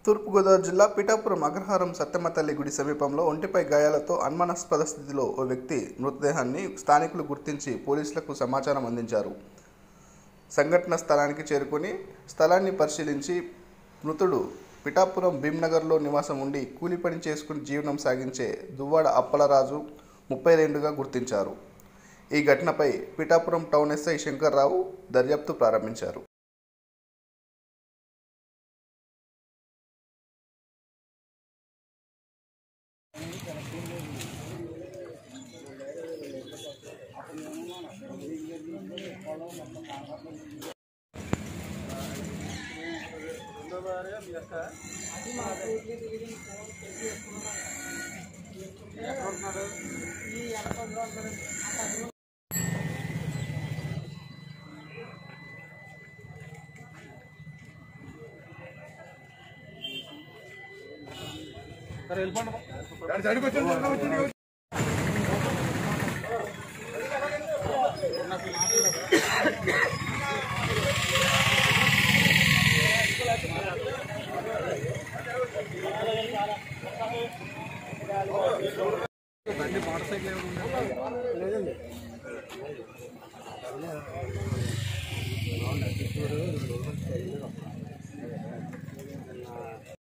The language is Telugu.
తూర్పుగోదావరి జిల్లా పిఠాపురం అగ్రహారం సత్యమ్మ తల్లి గుడి సమీపంలో ఒంటిపై గాయాలతో అనుమానాస్పద స్థితిలో ఓ వ్యక్తి మృతదేహాన్ని స్థానికులు గుర్తించి పోలీసులకు సమాచారం అందించారు సంఘటన స్థలానికి చేరుకుని స్థలాన్ని పరిశీలించి మృతుడు పిఠాపురం భీమ్నగర్లో నివాసం ఉండి కూలి పని చేసుకుని జీవనం సాగించే దువ్వాడ అప్పలరాజు ముప్పై రెండుగా గుర్తించారు ఈ ఘటనపై పిఠాపురం టౌన్ ఎస్ఐ శంకర్రావు దర్యాప్తు ప్రారంభించారు లేదండి